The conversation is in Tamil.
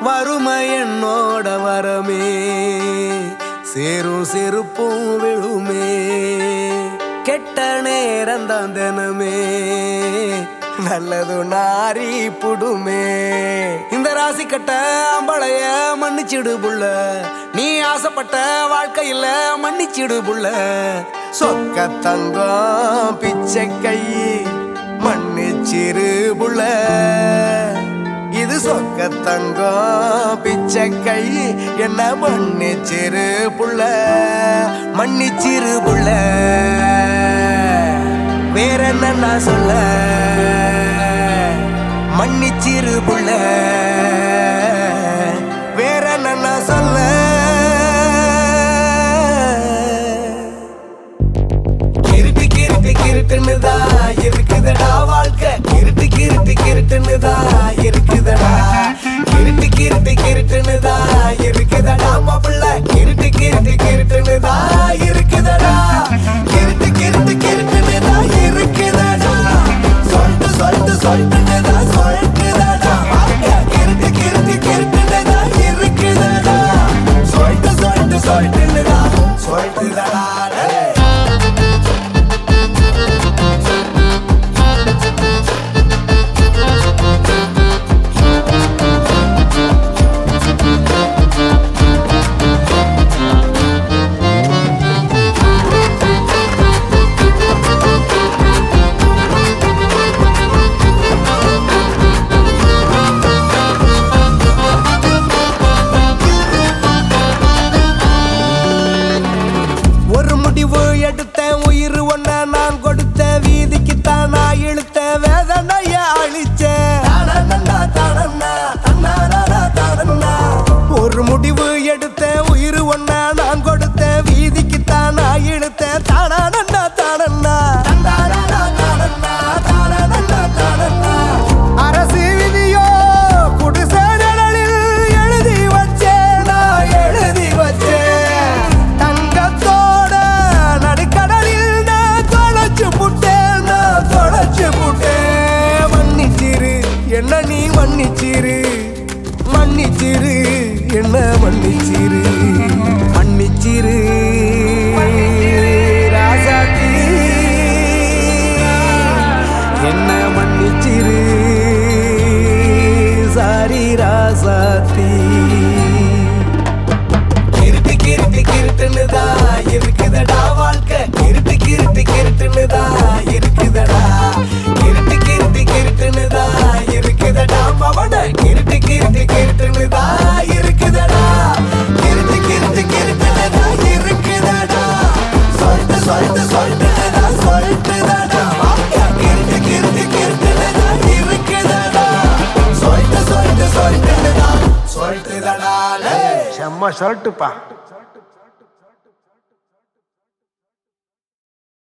வறுமை என்னோட வரமே சேரும் செருப்பும் விழுமே கெட்ட நேரம் தான் தினமே நல்லது நாரி புடுமே இந்த ராசி கட்ட அம்பளைய மன்னிச்சிடு புள்ள நீ ஆசைப்பட்ட வாழ்க்கையில மன்னிச்சிடு புள்ள சொக்க தங்கம் பிச்சை கை மன்னிச்சிரு புள்ள இது சொக்க தங்கம் பிச்சை கை என்ன மன்னிச்சிரு புள்ள மன்னிச்சிரு புள்ள வேற என்ன நான் சொல்ல மன்னிச்சிரு புள்ள வேற என்ன நான் சொல்ல கிருட்டு கிருட்டு கிருட்டுன்னுதா இருக்குதடா வாழ்க்கை கிருட்டு கிருட்டு கிருட்டுன்னுதா இருக்குதடா கிருட்டு கிருட்டு கிருட்டுன்னுதா இருக்குதடா மாப்பிள்ள கிருட்டு கிருட்டு கிருட்டுன்னுதா இருக்குதடா கிருட்டு கிருட்டு கிருட்டுன்னுதா இருக்குதடா சொல்லிட்டு சொல்லிட்டு சொல்லிட்டுன்னுதா சொல்லிட்டுதடா வாழ்க்கை கிருட்டு கிருட்டு கிருட்டுன்னுதா இருக்குதடா சொல்லிட்டு சொல்லிட்டு சொல்லிட்டுன்னுதா சொல்லிட்டுதடா டேய். ஒரு முடிவு எடுத்தேன் உயிர் ஒன்ன நான் கொடுத்த வீதிக்கு தான் நான் இழுத்த வேதனைய அழிச்சேன் தானண்ணா, தானண்ணா, தன்னாரா, தானண்ணா. ஒரு முடிவு எடுத்தேன் உயிர் ஒன்ன நான் கொடுத்த வீதிக்கு தான் நான் இழுத்தேன் தானண்ணா தானண்ணா தன்னாரா, தானண்ணா, தானண்ணா, தானண்ணா. அரசு விதியோ குடிசை நிழலில் எழுதி வச்சேன் நான் எழுதி வச்சேன் தங்கத்தோட நடுக்கடலில் நான் தொலைச்சு புட்டேன் நான் தொலைச்சு புட்டேன் மன்னிச்சிரு என்ன நீ மன்னிச்சிரு மன்னிச்சிரு என்ன மன்னிச்சிரு மன்னிச்சிரு ராசாத்தி என்ன மன்னிச்சிரு சாரி ராசாத்தி கிருட்டு கிருட்டு கிருட்டுன்னுதா இருக்குதடா வாழ்க்கை கிருட்டு கிருட்டு கிருட்டுன்னுதா இருக்குதடா கிருட்டு கிருட்டு கிருட்டுன்னுதா இருக்குதடா மவன கிருட்டு கிருட்டு கிருட்டுன்னுதா இருக்குதடா கிருட்டு கிருட்டு கிருட்டுன்னுதா இருக்குதடா சொல்லிட்டு சொல்லிட்டு சொல்லிட்டுதடா சொல்லிட்டுதடா வாழ்க்கை கிருட்டு கிருட்டு கிருட்டுன்னுதா இருக்குதடா சொல்லிட்டு சொல்லிட்டு சொல்லிட்டுதடா சொல்லிட்டுதடா டேய். செம்ம ஷர்ட்டுப்பா